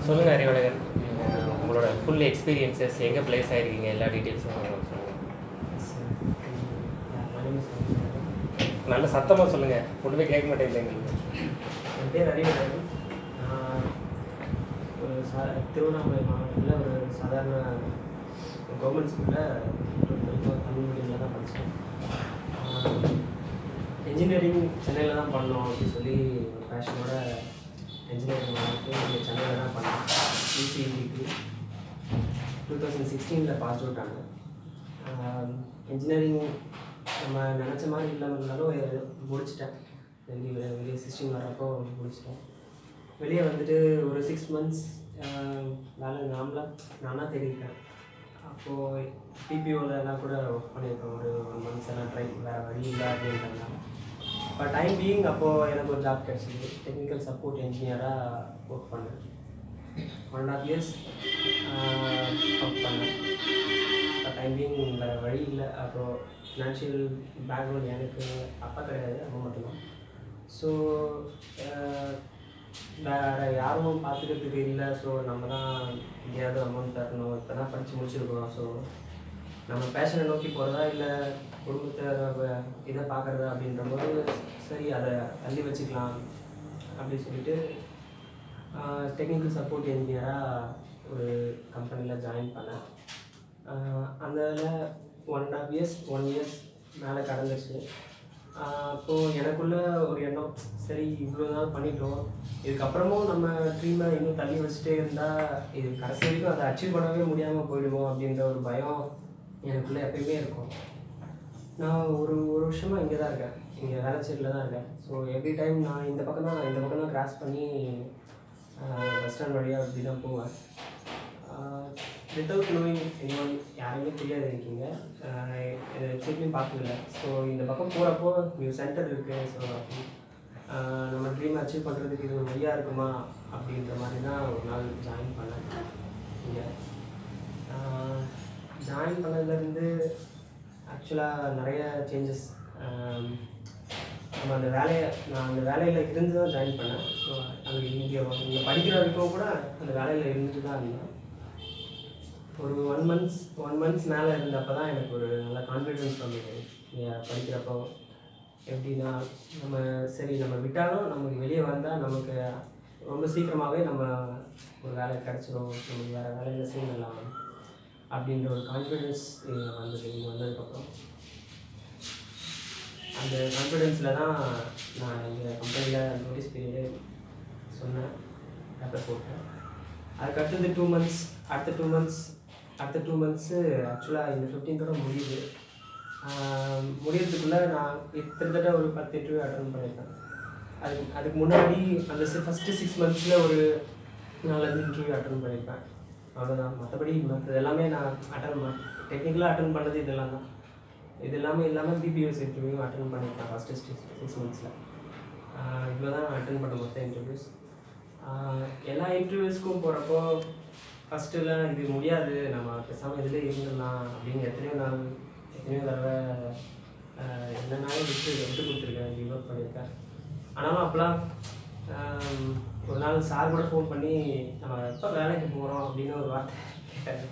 சொல்லுங்கள் அறிவழகன் உம், உங்களோட ஃபுல் எக்ஸ்பீரியன்சஸ் எங்கே ப்ளேஸ் ஆகிருக்கீங்க எல்லா டீட்டெயில்ஸும் சொல்லுங்கள் நல்ல சத்தமாக சொல்லுங்கள் ஒன்றுமே கேட்க மாட்டேங்குது எங்களுக்கு என் பேர் அறிவழகன் நான் ஒரு சா திருவண்ணாமலை மாவட்டத்தில் ஒரு சாதாரண கவர்மெண்ட் ஸ்கூலில் வரைக்கும் தமிழ் மீடியமில் தான் படித்தேன் இன்ஜினியரிங் சென்னையில் தான் பண்ணோம் அப்படின்னு சொல்லி ஒரு பேஷனோட இன்ஜினியரிங் வந்துட்டு இங்கே சென்னையில் தான் பண்ணேன் யூசிஇக்கு டூ தௌசண்ட் சிக்ஸ்டீனில் பாஸ் அவுட் ஆனேன் இன்ஜினியரிங் நம்ம நினச்ச மாதிரி இல்லாமல் இருந்தாலும் இது முடிச்சிட்டேன் வெளியே வெளியே சிக்ஸ்டீன் வரப்போ முடிச்சிட்டேன் வெளியே வந்துட்டு ஒரு சிக்ஸ் மந்த்ஸ் வேலை நாமளாக நானாக தேடிருக்கேன் அப்போது பிபிஓலலாம் கூட ஒர்க் பண்ணியிருக்கேன் ஒரு ஒன் மந்த்ஸ் எல்லாம் ட்ரை வேறு வழி இல்லை அப்படின்றதுனால இப்போ டைம் பீயிங் அப்போது எனக்கு ஒரு ஜாப் கிடச்சிது டெக்னிக்கல் சப்போர்ட் இன்ஜினியராக ஒர்க் பண்ணேன் one and half years work பண்ணேன் இப்போ டைம் பீயிங் வேறு வழி இல்லை அப்புறம் ஃபினான்ஷியல் பேக்ரவுண்ட் எனக்கு அப்பா கிடையாது அம்மா மட்டும்தான் ஸோ வேறு யாரும் பார்த்துக்கிறதுக்கு இல்லை ஸோ நம்ம தான் எங்கேயாவது அமௌண்ட் தரணும் இப்போ தான் படித்து முடிச்சிருக்கோம் ஸோ நம்ம பேஷனை நோக்கி போகிறதா இல்லை குடும்பத்தை வ- இதை பார்க்குறதா அப்படின்ற போது சரி அதை தள்ளி வச்சுக்கலாம் அப்படி சொல்லிட்டு டெக்னிக்கல் சப்போர்ட் இன்ஜினியராக ஒரு கம்பெனியில் ஜாயின் பண்ணேன் ஆஹ் அந்த இதில் one and half years one years மேலே கடந்துச்சு அப்போது எனக்குள்ள ஒரு எண்ணம் சரி இவ்வளோ நாள் பண்ணிட்டோம் இதுக்கப்புறமும் நம்ம ட்ரீமை இன்னும் தள்ளி வச்சுட்டே இருந்தால் இது கடைசி வரைக்கும் அதை அச்சீவ் பண்ணவே முடியாமல் போயிடுவோம் அப்படின்ற ஒரு பயம் எனக்குள்ளே எப்பயுமே இருக்கும் நான் ஒரு ஒரு வருஷமாக இங்கே தான் இருக்கேன் இங்கே வேளச்சேரியில் தான் இருக்கேன் ஸோ எவ்ரி டைம் நான் இந்த பக்கம் தான் இந்த பக்கம் தான் கிராஸ் பண்ணி பஸ் ஸ்டாண்ட் வழியாக இப்படி தான் போவேன் வித்தவுட் நோயிங் anyone யாருமே தெரியாது இருக்கீங்க வெப்சைட்லையும் பார்த்ததில்ல ஸோ இந்த பக்கம் போகிறப்போ இங்கே சென்டர் இருக்குது ஸோ நம்ம ட்ரீம் அச்சீவ் பண்ணுறதுக்கு இது ஒரு வழியாக இருக்குமா அப்படின்ற மாதிரி தான் ஒரு நாள் ஜாயின் பண்ணேன் இங்கே ஜாயின் பண்ணதுலேருந்து ஆக்சுவலாக நிறைய சேஞ்சஸ் நம்ம அந்த வேலையை நான் அந்த வேலையில் இருந்து தான் ஜாயின் பண்ணேன் ஸோ அங்கே இங்கே இங்கே படிக்கிற வரைக்கும் கூட அந்த வேலையில் இருந்துட்டு தான் இருந்தேன் ஒரு ஒன் மந்த்ஸ் ஒன் மந்த்ஸ் மேலே இருந்தப்போ தான் எனக்கு ஒரு நல்ல கான்ஃபிடென்ஸ் வந்தது இங்கே படிக்கிறப்போ எப்படின்னா நம்ம சரி நம்ம விட்டாலும் நமக்கு வெளியே வந்தால் நமக்கு ரொம்ப சீக்கிரமாகவே நம்ம ஒரு வேலை கிடச்சிரும் நமக்கு வேறு வேலையில் சேர்ந்துடலாம் அப்படின்ற ஒரு கான்ஃபிடென்ஸ் வந்தது இங்கே வந்ததுக்கப்புறம் அந்த கான்ஃபிடென்ஸில் தான் நான் இந்த கம்பெனியில் நோட்டீஸ் பீரியடு சொன்னேன் பேப்பர் போட்டேன் அதுக்கு அடுத்தது டூ மந்த்ஸ் அடுத்த டூ மந்த்ஸ் அடுத்த டூ மந்த்ஸு ஆக்சுவலாக இந்த ஃபிஃப்டீன்த்தோட முடியுது ஆஹ் முடியறதுக்குள்ளே நான் கிட்டத்தட்ட ஒரு பத்து இன்டர்வியூ அட்டன் பண்ணியிருக்கேன் அதுக்கு அதுக்கு முன்னாடி அந்த ஃபஸ்ட்டு சிக்ஸ் மந்த்ஸில் ஒரு நாலஞ்சு இன்டர்வியூ அட்டன் பண்ணியிருப்பேன் அவ்வளோதான் மற்றபடி மற்றது எல்லாமே நான் அட்டன் பண்ண டெக்னிக்கலாக அட்டன் பண்ணது இதெல்லாம் தான் இது எல்லாமே இல்லாமல் பிபிஎஸ் இன்டர்வியூ அட்டன் பண்ணியிருக்கேன் ஃபஸ்ட்டு சிக்ஸ் மந்த்ஸில் இவ்வளோ தான் அட்டன் பண்ண மொத்த இன்டர்வியூஸ் எல்லா இன்டர்வியூஸ்க்கும் போகிறப்போ ஃபஸ்ட்டில் இது முடியாது நம்ம பேசாமல் இதில் இருந்துடலாம் அப்படின்னு எத்தனையோ நாள் எத்தனையோ தடவை ஆஹ் என்னன்னாலும் விட்டு விட்டு கொடுத்துருக்கேன் கிவ் அப் பண்ணியிருக்கேன் ஆனாலும் அப்போலாம் ஆம், ஒரு நாள் சார் கூட ஃபோன் பண்ணி நம்ம எப்போ வேலைக்கு போகிறோம் அப்படின்னு ஒரு வார்த்தை கேட்டாரு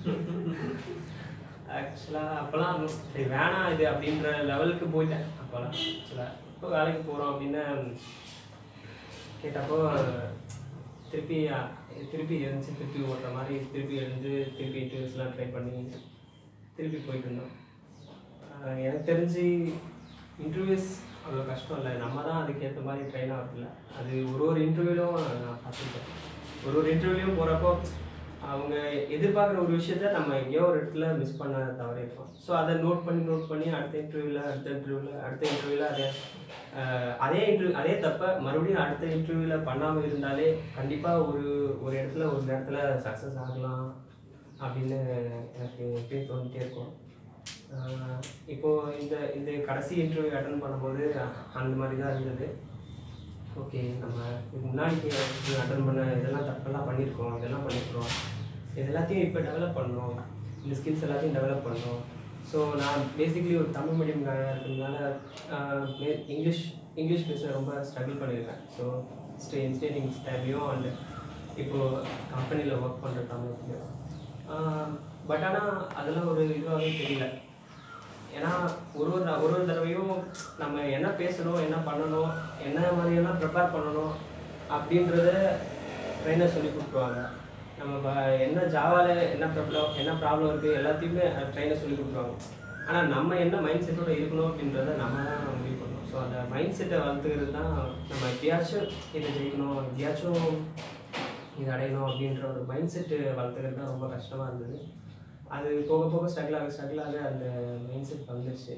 ஆக்சுவலாக அப்போல்லாம் சரி வேணாம் இது அப்படின்ற லெவலுக்கு போயிட்டேன் அப்போல்லாம் ஆக்சுவலாக இப்போ வேலைக்கு போகிறோம் அப்படின்னு கேட்டப்போ திருப்பி அஹ், திருப்பி எழுந்துச்சு திருப்பி ஓட்டுற மாதிரி திருப்பி எழுந்து திருப்பி இன்டர்வியூஸ்லாம் ட்ரை பண்ணி திருப்பி போயிட்டு இருந்தோம் அஹ், எனக்கு தெரிஞ்சு இன்டர்வியூஸ் அவ்வளோ கஷ்டம் இல்லை நம்ம தான் அதுக்கேற்ற மாதிரி ட்ரெயின் ஆகிறதில்ல அது ஒரு ஒரு இன்டர்வியூலும் நான் பார்த்துருக்கேன் ஒரு ஒரு இன்டர்வியூலையும் போகிறப்போ அவங்க எதிர்பார்க்குற ஒரு விஷயத்த நம்ம எங்கேயோ ஒரு இடத்துல மிஸ் பண்ண தவறிருக்கோம் ஸோ அதை நோட் பண்ணி நோட் பண்ணி அடுத்த இன்டர்வியூவில் அடுத்த இன்டர்வியூவில் அடுத்த இன்டர்வியூவில் அதே அஹ், அதே இன்டர்வியூ அதே தப்பை மறுபடியும் அடுத்த இன்டர்வியூவில் பண்ணாமல் இருந்தாலே கண்டிப்பாக ஒரு ஒரு இடத்துல ஒரு நேரத்தில் சக்ஸஸ் ஆகலாம் அப்படின்னு எனக்கு எப்பயும் தோணிட்டே இருக்கும் ஆஹ் இப்போ இந்த இந்த கடைசி இன்டர்வியூ அட்டன் பண்ணும்போது அந்த மாதிரி தான் இருந்தது ஓகே நம்ம இதுக்கு முன்னாடி அட்டன் பண்ண இதெல்லாம் தப்பெல்லாம் பண்ணியிருக்கோம் இதெல்லாம் பண்ணியிருக்கிறோம் இது எல்லாத்தையும் இப்போ டெவலப் பண்ணணும் இந்த ஸ்கில்ஸ் எல்லாத்தையும் டெவலப் பண்ணணும் ஸோ நான் பேசிக்கலி ஒரு தமிழ் மீடியம் இருக்கிறதுனால ஆஹ் மே- இங்கிலீஷ் இங்கிலீஷ் பேச ரொம்ப ஸ்ட்ரகிள் பண்ணியிருக்கேன் ஸோ ஸ்டே இன்ஜினியரிங் டைம்லையும் அண்ட் இப்போது கம்பெனியில் ஒர்க் பண்ணுற சமயத்தில் பட் ஆனால் அதெல்லாம் ஒரு இதுவாகவே தெரியல ஏன்னா ஒரு ஒரு ஒரு ஒரு தடவையும் நம்ம என்ன பேசணும் என்ன பண்ணணும் என்ன மாதிரியெல்லாம் ப்ரிப்பேர் பண்ணணும் அப்படின்றத ட்ரெயினர் சொல்லி கொடுத்துருவாங்க நம்ம ப- என்ன ஜாவாவில் என்ன ப்ராப்ளம் என்ன ப்ராப்ளம் இருக்குது எல்லாத்தையுமே ட்ரெயினர் சொல்லி கொடுத்துருவாங்க ஆனால் நம்ம என்ன மைண்ட் செட்டோட இருக்கணும் அப்படின்றத நம்ம தான் முடிவு பண்ணணும் ஸோ அந்த மைண்ட் செட்டை வளர்த்துக்கிறது தான் நம்ம எப்படியாச்சும் இதை ஜெயிக்கணும் எப்படியாச்சும் இது அடையணும் அப்படின்ற ஒரு மைண்ட் செட்டு வளர்த்துக்கிறது தான் ரொம்ப கஷ்டமாக இருந்தது அது போக போக ஸ்ட்ரகிள் ஆக ஸ்ட்ரகிள் ஆக அந்த மைண்ட் செட் வந்துருச்சு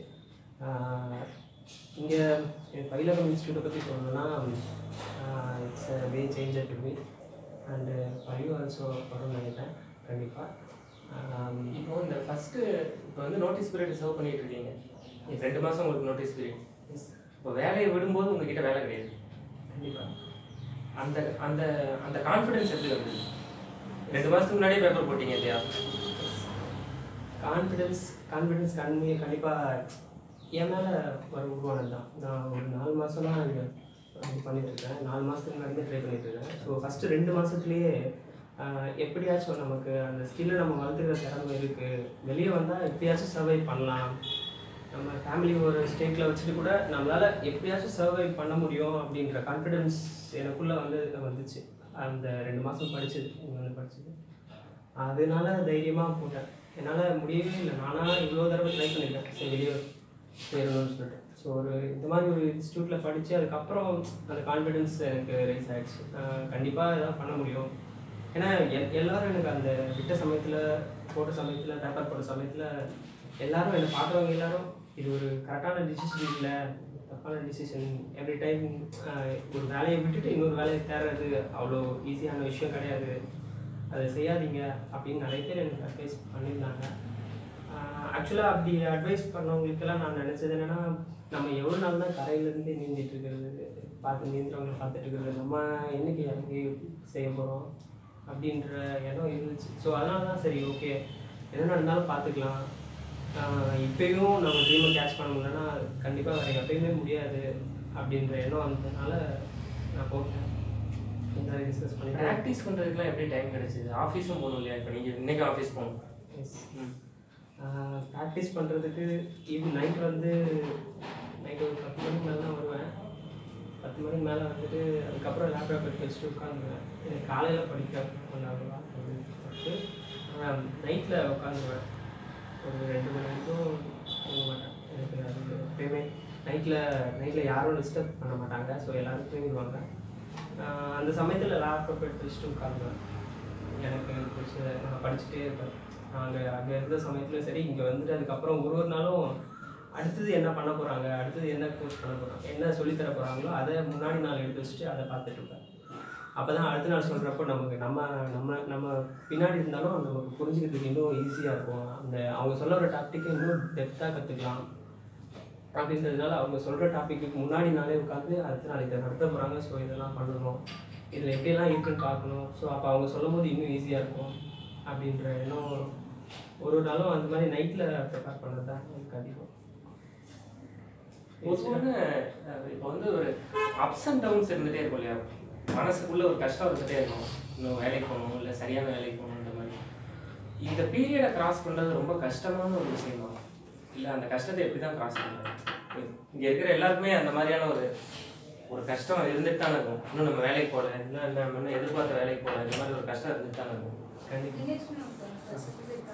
இங்கே பயிலகம் இன்ஸ்டியூட்டை பற்றி சொல்லணும்னா it's way changer to me and bio also வரும்னு நினைக்கிறேன் கண்டிப்பாக இப்போ இந்த ஃபஸ்ட்டு இப்போ வந்து நோட்டீஸ் பீரியட் சர்வ் பண்ணிட்டு இருக்கீங்க இப்போ ரெண்டு மாதம் உங்களுக்கு நோட்டீஸ் பீரியட் இப்போ வேலையை விடும்போது உங்ககிட்ட வேலை கிடையாது கண்டிப்பாக அந்த அந்த அந்த கான்ஃபிடன்ஸ் எப்படி வருது ரெண்டு மாதத்துக்கு முன்னாடியே பேப்பர் போட்டீங்க இல்லையா கான்ஃபிடென்ஸ் கான்ஃபிடென்ஸ் கண்மையை கண்டிப்பாக என் மேலே ஒரு உருவானது தான் நான் ஒரு நாலு மாதம்லாம் இது பண்ணிட்டு இருக்கேன் நாலு மாதத்துக்கு முன்னாடி ட்ரை பண்ணிட்டு இருக்கேன் ஸோ ஃபஸ்ட்டு ரெண்டு மாதத்துலேயே எப்படியாச்சும் நமக்கு அந்த ஸ்கில்லை நம்ம வளர்த்துக்கிற திறமை இருக்குது வெளியே வந்தால் எப்படியாச்சும் சர்வை பண்ணலாம் நம்ம ஃபேமிலி ஒரு ஸ்டேட்டில் வச்சுட்டு கூட நம்மளால் எப்படியாச்சும் சர்வை பண்ண முடியும் அப்படின்ற கான்ஃபிடென்ஸ் எனக்குள்ளே வந்து வந்துச்சு அந்த ரெண்டு மாதம் படிச்சது இங்க வந்து படிச்சது அதனால தைரியமாக போட்டேன் என்னால் முடியவே இல்லை நானாக இவ்வளோ தடவை ட்ரை பண்ணியிருக்கேன் சரி வெளியே சேரணும்னு சொல்லிட்டு ஸோ ஒரு இந்த மாதிரி ஒரு இன்ஸ்டியூட்டில் படித்து அதுக்கப்புறம் அந்த கான்ஃபிடென்ஸ் எனக்கு ரைஸ் ஆகிடுச்சு கண்டிப்பாக இதெல்லாம் பண்ண முடியும் ஏன்னா எ- எல்லாரும் எனக்கு அந்த விட்ட சமயத்தில் போட்ட சமயத்தில் பேப்பர் போட்ட சமயத்தில் எல்லாரும் என்னை பார்க்குறவங்க எல்லாரும் இது ஒரு கரெக்டான டிசிஷன் இல்லை தப்பான டிசிஷன் எவ்ரி டைம் ஒரு வேலையை விட்டுட்டு இன்னொரு வேலையை தேடுறது அவ்வளோ ஈஸியான விஷயம் கிடையாது அதை செய்யாதீங்க அப்படின்னு நிறைய பேர் எனக்கு அட்வைஸ் பண்ணியிருந்தாங்க ஆக்சுவலாக அப்படி அட்வைஸ் பண்ணவங்களுக்கெல்லாம் நான் நினச்சது என்னென்னா நம்ம எவ்வளோ நாள் தான் கரையிலேருந்து நீந்திட்டு இருக்கிறது பார்த்து நீந்துறவங்களை பார்த்துட்டு இருக்கிறது நம்ம என்னைக்கு இறங்கி செய்ய போகிறோம் அப்படின்ற எண்ணம் இருந்துச்சு ஸோ அதனால தான் சரி ஓகே என்ன நடந்தாலும் பார்த்துக்கலாம் ஆஹ் இப்பயும் நம்ம ட்ரீமை கேட்ச் பண்ண முடியலன்னா கண்டிப்பாக வேறு எப்பயுமே முடியாது அப்படின்ற எண்ணம் வந்ததுனால நான் போட்டேன் எல்லாரும் டிஸ்கஸ் பண்ணிட்டேன் ப்ராக்டிஸ் பண்ணுறதுக்குலாம் எப்படி டைம் கிடைச்சிது ஆஃபீஸும் போகணும் இல்லையா இப்போ நீங்கள் இன்னைக்கு ஆஃபீஸ் போகணும் ம். ப்ராக்டிஸ் பண்ணுறதுக்கு ஈவன் நைட் வந்து நைட் ஒரு பத்து மணிக்கு மேலே தான் வருவேன் பத்து மணிக்கு மேலே வந்துட்டு அதுக்கப்புறம் லேப்டாப் எடுத்து வச்சுட்டு உட்காந்துருவேன் எனக்கு காலையில் படிக்க கொஞ்சம் அவ்வளோவா பட்டு நைட்டில் உட்காந்துருவேன் ஒரு ரெண்டு மணி வரைக்கும் தூங்க மாட்டேன் எனக்கு அது எப்பயுமே நைட்டில் நைட்டில் யாரும் டிஸ்டர்ப் பண்ண மாட்டாங்க ஸோ எல்லோரும் தூங்கிடுவாங்க ஆஹ் அந்த சமயத்தில் லேப்டாப் எடுத்து வச்சுட்டு உட்காந்துருவேன் எனக்கு பிடிச்ச நான் படிச்சுட்டே இருப்பேன் அங்கே அங்கே இருந்த சமயத்தில் சரி இங்கே வந்துட்டு அதுக்கப்புறம் ஒரு ஒரு நாளும் அடுத்தது என்ன பண்ண போகிறாங்க அடுத்தது என்ன கோர்ஸ் பண்ண போகிறாங்க என்ன சொல்லித் தர போகிறாங்களோ அதை முன்னாடி நாள் எடுத்து வச்சுட்டு அதை பார்த்துட்டு இருப்பேன் அப்போ தான் அடுத்த நாள் சொல்கிறப்போ நமக்கு நம்ம நம்ம நம்ம பின்னாடி இருந்தாலும் நமக்கு புரிஞ்சுக்கிறதுக்கு இன்னும் ஈஸியாக இருக்கும் அந்த அவங்க சொல்ல ஒரு டாப்பிக்கை இன்னும் டெப்த்தாக கற்றுக்கலாம் அப்படின்றதுனால அவங்க சொல்கிற டாப்பிக்கு முன்னாடி நாளே உட்காந்து அடுத்த நாள் இதை நடத்த போகிறாங்க ஸோ இதெல்லாம் பண்ணணும் இதில் எப்படியெல்லாம் இருக்குன்னு பார்க்கணும் ஸோ அப்போ அவங்க சொல்லும் போது இன்னும் ஈஸியாக இருக்கும் அப்படின்ற எண்ணம் ஒரு ஒரு நாளும் அந்த மாதிரி நைட்டில் ப்ரிப்பேர் பண்ணுறது தான் எனக்கு அதிகம் பொதுவான அஹ், இப்போ வந்து ஒரு அப்ஸ் அண்ட் டவுன்ஸ் இருந்துகிட்டே இருக்கும் இல்லையா மனசுக்குள்ள ஒரு கஷ்டம் இருந்துகிட்டே இருக்கும் இன்னும் வேலைக்கு போகணும் இல்லை சரியான வேலைக்கு போகணுன்ற மாதிரி இந்த பீரியடை கிராஸ் பண்ணுறது ரொம்ப கஷ்டமான ஒரு விஷயமா இல்லை அந்த கஷ்டத்தை எப்படி தான் கிராஸ் பண்ணுறது இங்கே இருக்கிற எல்லாருக்குமே அந்த மாதிரியான ஒரு ஒரு கஷ்டம் இருந்துட்டு தான் இருக்கும் இன்னும் நம்ம வேலைக்கு போகல இன்னும் என்ன நம்ம இன்னும் எதிர்பார்த்த வேலைக்கு போகல இந்த மாதிரி ஒரு கஷ்டம் இருந்துட்டு தான் இருக்கும் கண்டிப்பாக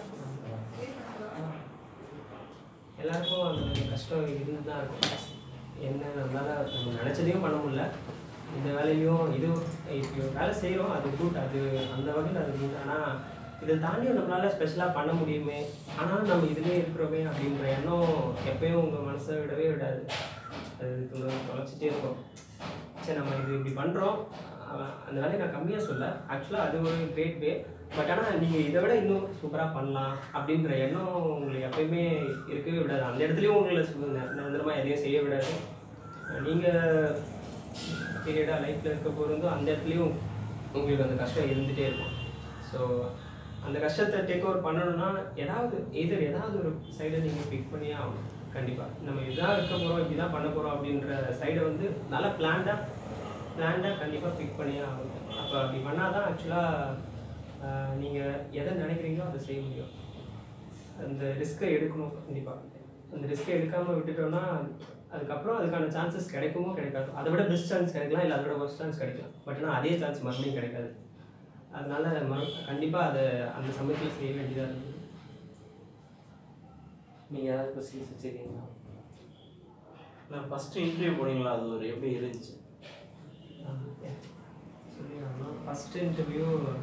எல்லாருக்கும் அந்த மாதிரி கஷ்டம் இருந்து தான் இருக்கும் என்ன நம்மளால் நம்ம நினச்சதையும் பண்ண முடியல இந்த வேலையும் இது இப்போ வேலை செய்கிறோம் அது குட் அது அந்த வகையில் அது குட் ஆனால் இதை தாண்டி நம்மளால் ஸ்பெஷலாக பண்ண முடியுமே ஆனாலும் நம்ம இதுலேயே இருக்கிறோமே அப்படின்ற எண்ணம் எப்பயும் உங்கள் மனசை விடவே விடாது அது தொலை- தொலைச்சிட்டே இருக்கும் சரி நம்ம இது இப்படி பண்ணுறோம் அந்த வேலையை நான் கம்மியாக சொல்ல ஆக்சுவலாக அது ஒரு கிரேட் வே பட் ஆனால் நீங்கள் இதை விட இன்னும் சூப்பராக பண்ணலாம் அப்படின்ற எண்ணம் உங்களுக்கு எப்பயுமே இருக்கவே விடாது அந்த இடத்துலையும் உங்களை சு- நி- நிரந்தரமாக எதையும் செய்ய விடாது நீங்கள் பீரியடாக லைஃப்பில் இருக்க போகிறதோ அந்த இடத்துலையும் உங்களுக்கு அந்த கஷ்டம் இருந்துகிட்டே இருக்கும் ஸோ அந்த கஷ்டத்தை டேக் ஓவர் பண்ணணும்னா ஏதாவது எதிர் ஏதாவது ஒரு சைடை நீங்கள் பிக் பண்ணியே ஆகணும் கண்டிப்பாக நம்ம இதுதான் இருக்க போகிறோம் இப்படி தான் பண்ண போகிறோம் அப்படின்ற சைடை வந்து நல்லா பிளான்டாக பிளான்டாக கண்டிப்பாக பிக் பண்ணியே ஆகணும் அப்போ அப்போ அப்படி பண்ணால் தான் ஆக்சுவலாக நீங்கள் எதை நினைக்கிறீங்களோ அதை செய்ய முடியும் அந்த ரிஸ்க்கை எடுக்கணும் கண்டிப்பாக அந்த ரிஸ்க்கை எடுக்காமல் விட்டுட்டோம்னா அதுக்கப்புறம் அதுக்கான சான்சஸ் கிடைக்குமோ கிடைக்காது அதை விட பெஸ்ட் சான்ஸ் கிடைக்கலாம் இல்லை அதை விட ஒர்ஸ்ட் சான்ஸ் கிடைக்கலாம் பட் ஆனால் அதே சான்ஸ் மறுபடியும் கிடைக்காது அதனால மறு கண்டிப்பாக அதை அந்த சமயத்தில் செய்ய வேண்டியதாக இருந்தது நீங்கள் ஏதாவது கொஸ்டின்ஸ் வச்சுருக்கீங்களா நான் ஃபஸ்ட்டு இன்டர்வியூ போனீங்களா அது ஒரு எப்படி இருந்துச்சு ஃபஸ்ட்டு இன்டர்வியூ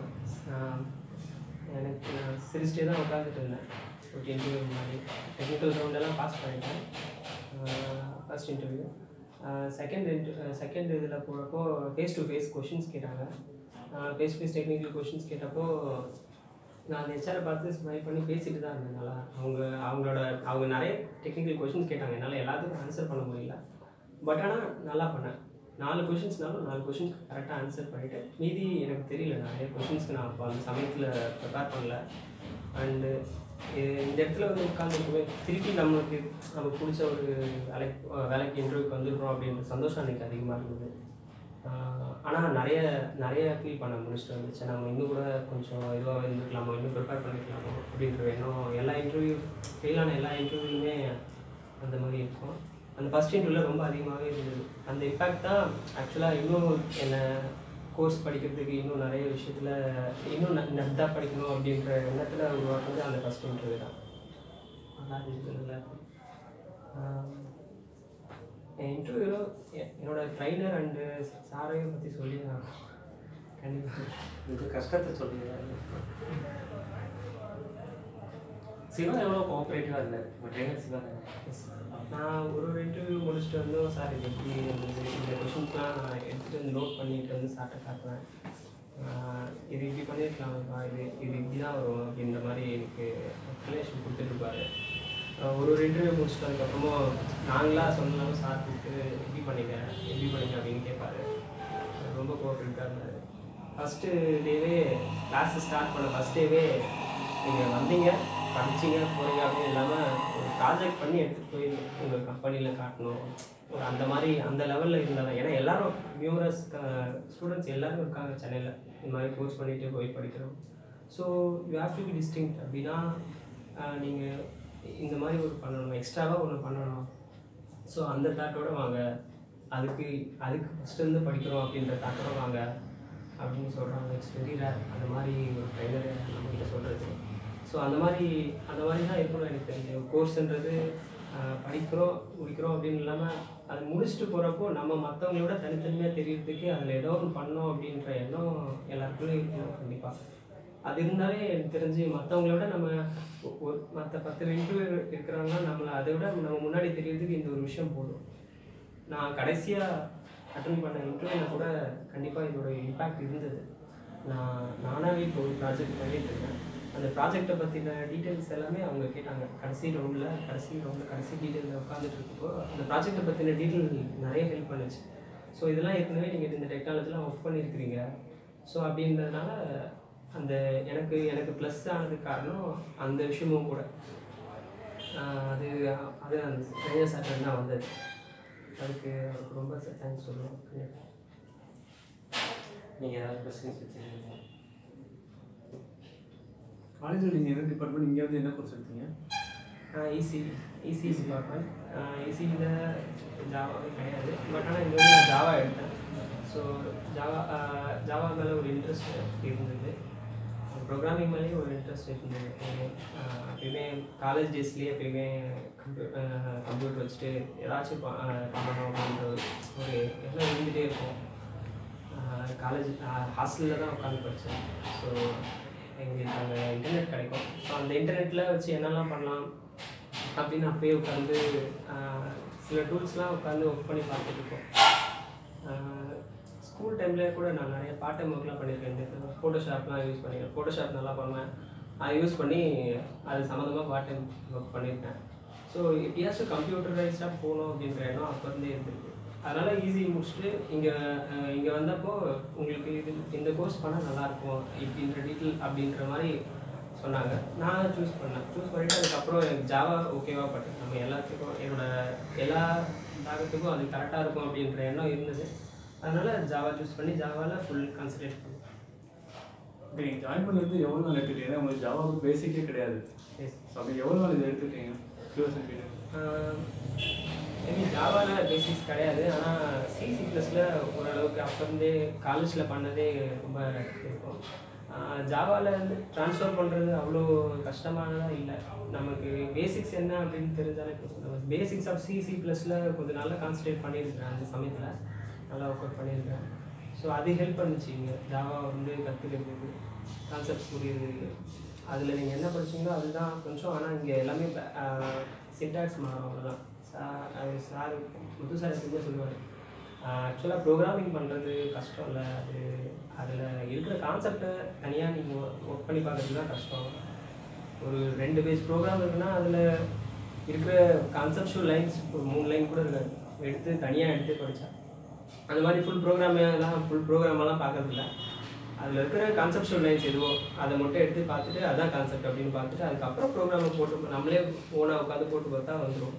எனக்கு நான் சிரிச்சிட்டே தான் உட்காந்துட்டு இருந்தேன் ஒரு இன்டர்வியூ முன்னாடி டெக்னிக்கல் ரவுண்டெல்லாம் பாஸ் பண்ணிட்டேன் ஃபஸ்ட் இன்டர்வியூ செகண்ட் செகண்ட் இதில் போகிறப்போ ஃபேஸ் டு ஃபேஸ் கொஷின்ஸ் கேட்டாங்க face to face technical questions கேட்டப்போ நான் அந்த ஹெச்ஆரை பார்த்து ஸ்மைல் பண்ணி பேசிட்டு தான் இருந்தேன் நல்லா அவங்க அவங்களோட அவங்க நிறைய டெக்னிக்கல் கொஷின்ஸ் கேட்டாங்க என்னால் எல்லாத்துக்கும் ஆன்சர் பண்ண முடியல பட் ஆனால் நல்லா பண்ணேன் நாலு கொஷின்ஸ்னாலும் நாலு கொஷின்ஸ் கரெக்டாக ஆன்சர் பண்ணிவிட்டு மீதி எனக்கு தெரியல நிறைய கொஷின்ஸ்க்கு நான் அப்போ அந்த சமயத்தில் ப்ரிப்பேர் பண்ணல அண்டு இந்த இடத்துல வந்து உட்காந்துருக்குமே திருப்பி நம்மளுக்கு நமக்கு பிடிச்ச ஒரு வேலைக்கு வேலைக்கு இன்டர்வியூக்கு வந்திருக்கிறோம் அப்படின்ற சந்தோஷம் எனக்கு அதிகமாக இருந்தது ஆனால் நிறைய நிறைய ஃபீல் பண்ண முடிச்சுட்டு வந்துச்சு நம்ம இன்னும் கூட கொஞ்சம் இதுவாக இருந்துக்கலாமோ இன்னும் ப்ரிப்பேர் பண்ணிக்கலாமோ அப்படின்ற எண்ணம் எல்லா இன்டர்வியூ ஃபெயிலான எல்லா இன்டர்வியூலுமே அந்த மாதிரி இருக்கும் அந்த ஃபஸ்ட் இன்டர்வியூவில் ரொம்ப அதிகமாகவே இருந்தது அந்த இம்பேக்ட் தான் ஆக்சுவலாக இன்னும் என்னை கோர்ஸ் படிக்கிறதுக்கு இன்னும் நிறைய விஷயத்தில் இன்னும் நெப்தாக படிக்கணும் அப்படின்ற எண்ணத்தில் உருவாக்குறது அந்த ஃபஸ்ட் இன்டர்வியூ தான் நல்லா இருந்தது நல்லா இருக்கு. ஆஹ் என் இன்டர்வியூவில் என்னோட ட்ரைனர் அண்டு சாரையும் பற்றி சொல்லி நான் கண்டிப்பாக இது கஷ்டத்தை சொல்லுங்க சிவா எவ்வளோ கோஆப்ரேட்டிவாக இருந்தார் உங்கள் ட்ரைனர் சிவா தானே நான் ஒரு ஒரு இன்டர்வியூ முடிச்சுட்டு வந்தோம் சார் இது எப்படி இருந்தது இந்த கொஷின்ஸ்லாம் நான் எடுத்துகிட்டு வந்து நோட் பண்ணிட்டு வந்து சார்ட்ட காட்டுவேன் ஆஹ் இது இப்படி பண்ணியிருக்கலாம்ப்பா இது இது இப்படி தான் வரும் அப்படின்ற மாதிரி எனக்கு எக்ஸ்ப்ளனேஷன் கொடுத்துட்ருப்பாரு ஒரு ஒரு இன்டர்வியூ முடிச்சுட்டு அதுக்கப்புறமும் நாங்களாக சொன்னாலும் சார் கூப்பிட்டு எப்படி பண்ணீங்க எப்படி பண்ணீங்க அப்படின்னு கேட்பாரு ரொம்ப கோஆப்ரேட்டிவாக இருந்தார் ஃபஸ்ட்டு டேவே கிளாஸ் ஸ்டார்ட் பண்ண ஃபஸ்ட் டேவே நீங்கள் வந்தீங்க படிச்சீங்க போகிறீங்க அப்படின்னு இல்லாமல் ஒரு ப்ராஜெக்ட் பண்ணி எடுத்துகிட்டு போய் உங்கள் கம்பெனியில் காட்டணும் ஒரு அந்த மாதிரி அந்த லெவலில் இருந்தாங்க ஏன்னா எல்லாரும் நியூரஸ் ஸ்டூடெண்ட்ஸ் எல்லாரும் இருக்காங்க சென்னையில் இந்த மாதிரி கோர்ஸ் பண்ணிட்டு போய் படிக்கிறோம் so you have to be distinct அப்படின்னா நீங்கள் இந்த மாதிரி ஒரு பண்ணணும் எக்ஸ்ட்ராவாக ஒன்று பண்ணணும் ஸோ அந்த தாட்டோட வாங்க அதுக்கு அதுக்கு ஃபஸ்ட்டு இருந்து படிக்கிறோம் அப்படின்ற தாட்டோட வாங்க அப்படின்னு சொல்கிறாங்க இட்ஸ் வெரி ரேர் அந்த மாதிரி ஒரு ட்ரைனர் நம்மக்கிட்ட சொல்கிறது ஸோ அந்த மாதிரி அந்த மாதிரி தான் இருக்கணும் எனக்கு தெரிஞ்சு கோர்ஸ்ன்றது படிக்கிறோம் முடிக்கிறோம் அப்படின்னு இல்லாமல் அது முடிச்சுட்டு போகிறப்போ நம்ம மற்றவங்களோட தனித்தனியாக தெரியறதுக்கு அதில் ஏதோ ஒன்று பண்ணோம் அப்படின்ற எண்ணம் எல்லாருக்குள்ளே இருக்கணும் கண்டிப்பாக அது இருந்தாலே எனக்கு தெரிஞ்சு மற்றவங்கள விட நம்ம ஒ- ஒரு மற்ற பத்து இன்டர்வியூ இருக்கிறாங்கன்னா நம்மளை அதை விட நம்ம முன்னாடி தெரியறதுக்கு இந்த ஒரு விஷயம் போதும் நான் கடைசியாக அட்டன் பண்ண இன்டர்வியூவில் கூட கண்டிப்பாக இதோட இம்பேக்ட் இருந்தது நான் நானாகவே இப்போ ஒரு ப்ராஜெக்ட் பண்ணிட்டு இருக்கேன் அந்த ப்ராஜெக்டை பற்றின டீட்டெயில்ஸ் எல்லாமே அவங்க கேட்டாங்க கடைசி ரவுண்டில் கடைசி ரவுண்டில் கடைசி டீட்டெயிலில் உட்காந்துட்டு இருக்கப்போ அந்த ப்ராஜெக்டை பற்றின டீட்டெயில் நிறைய ஹெல்ப் பண்ணுச்சு ஸோ இதெல்லாம் ஏற்கனவே நீங்கள் இந்த டெக்னாலஜிலாம் ஒர்க் பண்ணியிருக்கிறீங்க ஸோ அப்படின்றதுனால அந்த எனக்கு எனக்கு ப்ளஸ் ஆனதுக்கு காரணம் அந்த விஷயமும் கூட ஆஹ் அது அது அந்த ட்ரைனர் சார் தான் வந்தது அதுக்கு அவருக்கு ரொம்ப தேங்க்ஸ் சொல்லுவோம் நீங்கள் ஏதாவது கொஸ்டின்ஸ் வச்சுருக்கீங்களா காலேஜில் நீங்கள் எந்த டிபார்ட்மெண்ட் இங்கே வந்து என்ன கோர்ஸ் எடுத்தீங்க ஈஸி ஈஸி டிபார்ட்மெண்ட் ஈஸியில் ஜாவா கிடையாது பட் ஆனால் இங்கே வந்து நான் ஜாவா எடுத்தேன் ஸோ ஜாவா ஜாவா மேலே ஒரு இன்ட்ரெஸ்ட் இருந்தது ப்ரோக்ராமிங் மேலேயும் ஒரு இன்ட்ரெஸ்ட் இருந்தது எப்பயுமே ஆஹ் எப்பயுமே காலேஜ் டேஸ்லேயே எப்பயுமே கம்ப்யூ கம்ப்யூட்டர் வச்சுட்டு ஏதாச்சும் ப- ஆஹ் பண்ணணும் அப்படின்ற ஒரு ஒரு எண்ணம் இருந்துகிட்டே இருக்கும் காலேஜ் ஹாஸ்டலில் தான் உட்காந்து படித்தேன் ஸோ எங்களுக்கு அங்கே இன்டர்நெட் கிடைக்கும் ஸோ அந்த இன்டர்நெட்டில் வச்சு என்னெல்லாம் பண்ணலாம் அப்படின்னு அப்பயே உட்காந்து சில டூல்ஸ்லாம் உட்காந்து ஒர்க் பண்ணி பார்த்துட்டு இருக்கோம் ஸ்கூல் டைம்லேயே கூட நான் நிறைய பார்ட் டைம் ஒர்க்லாம் பண்ணியிருக்கேன் இந்த ஃபோட்டோஷாப்லாம் யூஸ் பண்ணியிருக்கேன் ஃபோட்டோஷாப் நல்லா பண்ணுவேன் அதை யூஸ் பண்ணி அது சம்மந்தமாக பார்ட் டைம் ஒர்க் பண்ணியிருக்கேன் ஸோ எப்படியாச்சும் கம்ப்யூட்டரைஸ்டாக போகணும் அப்படின்ற எண்ணம் அப்போ இருந்தே இருந்திருக்கு அதனால் ஈஸி முடிச்சுட்டு இங்கே இங்கே வந்தப்போ உங்களுக்கு இது இந்த கோர்ஸ் பண்ணால் நல்லாயிருக்கும் இப்படின்ற டீட்டெயில் அப்படின்ற மாதிரி சொன்னாங்க நான் சூஸ் பண்ணேன் சூஸ் பண்ணிவிட்டு அதுக்கப்புறம் எனக்கு ஜாவா ஓகேவா பட்டு நம்ம எல்லாத்துக்கும் என்னோட எல்லா பாகத்துக்கும் அது கரெக்டாக இருக்கும் அப்படின்ற எண்ணம் இருந்தது அதனால் ஜாவா சூஸ் பண்ணி ஜாவாவில் ஃபுல் கான்சன்ட்ரேட் பண்ணேன் ஓகே நீங்கள் ஜாயின் பண்ணது எவ்வளோ நாள் எடுத்துட்டீங்க ஏன்னா உங்களுக்கு ஜாவாவுக்கு பேசிக்கே கிடையாது எஸ் ஸோ அப்படி எவ்வளோ நாள் இதை எடுத்துட்டீங்க க்யூஎஸ் கேட்டு மேபி ஜாவாவில் பேசிக்ஸ் கிடையாது ஆனால் சிசி ப்ளஸில் ஓரளவுக்கு அப்போருந்தே காலேஜில் பண்ணதே ரொம்ப இருக்கும் ஜாவாவில் வந்து ட்ரான்ஸ்ஃபர் பண்ணுறது அவ்வளோ கஷ்டமானதாக இல்லை நமக்கு பேசிக்ஸ் என்ன அப்படின்னு தெரிஞ்சாலே போதும் நம்ம பேசிக்ஸ் ஆஃப் சிசி ப்ளஸில் கொஞ்சம் நல்லா கான்சன்ட்ரேட் பண்ணியிருக்கிறேன் அந்த சமயத்தில் நல்லா ஒர்க் அவுட் பண்ணியிருக்கேன் ஸோ அது ஹெல்ப் பண்ணுச்சு இங்கே ஜாவா வந்து கற்றுக்கிறதுக்கு கான்செப்ட் புரியுது அதில் நீங்கள் என்ன படிச்சீங்களோ அதுதான் கொஞ்சம் ஆனால் இங்கே எல்லாமே சின்டாக்ஸ் மாறும் அவ்வளோதான் சார் அது சார் முத்து சார் எப்பவுமே சொல்லுவார் ஆக்சுவலாக ப்ரோக்ராமிங் பண்ணுறது கஷ்டம் இல்லை அது அதில் இருக்கிற கான்செப்டை தனியாக நீங்கள் ஒர்க் பண்ணி பார்க்கறது தான் கஷ்டம் ஒரு ரெண்டு பேஜ் ப்ரோக்ராம் இருக்குன்னா அதில் இருக்கிற கான்செப்ஷுவல் லைன்ஸ் ஒரு மூணு லைன் கூட இருக்காது எடுத்து தனியாக எடுத்து படித்தா அந்த மாதிரி ஃபுல் ப்ரோக்ராம் எல்லாம் ஃபுல் ப்ரோக்ராமெல்லாம் பார்க்கறது இல்லை அதில் இருக்கிற கான்செப்ஷுவல் லைன்ஸ் எதுவோ அதை மட்டும் எடுத்து பார்த்துட்டு அதான் கான்செப்ட் அப்படின்னு பார்த்துட்டு அதுக்கப்புறம் ப்ரோக்ராமை போட்டு நம்மளே ஓனாக உட்காந்து போட்டு பார்த்தா வந்துடும்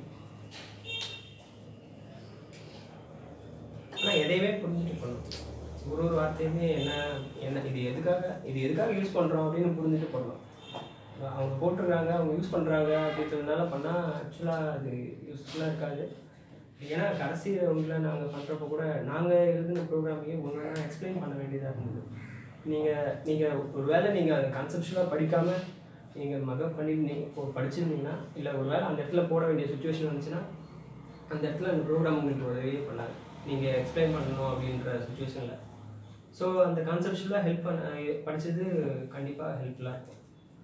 ஆனால் எதையுமே புரிஞ்சுட்டு பண்ணணும் ஒரு ஒரு வார்த்தையுமே என்ன என்ன இது எதுக்காக இது எதுக்காக யூஸ் பண்ணுறோம் அப்படின்னு புரிஞ்சுட்டு பண்ணலாம் அவங்க போட்டிருக்காங்க அவங்க யூஸ் பண்ணுறாங்க அப்படின்றதுனால பண்ணால் ஆக்சுவலாக அது யூஸ்ஃபுல்லாக இருக்காது ஏன்னா கடைசி ரவுண்டில் நாங்கள் பண்ணுறப்போ கூட நாங்கள் எழுதின ப்ரோக்ராமையே ஒன்று எக்ஸ்பிளைன் பண்ண வேண்டியதாக இருந்தது நீங்கள் நீங்கள் ஒரு வேளை நீங்கள் அதை கான்செப்ஷுவலாக படிக்காமல் நீங்கள் மகப் பண்ணி நீங்கள் இப்போ படிச்சிருந்தீங்கன்னா இல்லை ஒரு வேளை அந்த இடத்துல போட வேண்டிய சுச்சுவேஷன் வந்துச்சுன்னா அந்த இடத்துல அந்த ப்ரோக்ராம் உங்களுக்கு உதவியே பண்ணாது நீங்கள் எக்ஸ்பிளைன் பண்ணணும் அப்படின்ற சுச்சுவேஷனில் ஸோ அந்த கான்செப்ஷுவலாக ஹெல்ப் பண்ண படித்தது கண்டிப்பாக ஹெல்ப்ஃபுல்லாக இருக்கும்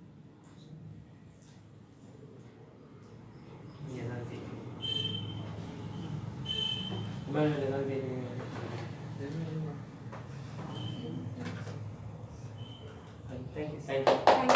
நீங்கள் தான் கேட்கணும் மேலே ஏதாவது கேட்குறீங்க தேங்க்யூ தேங்க்யூ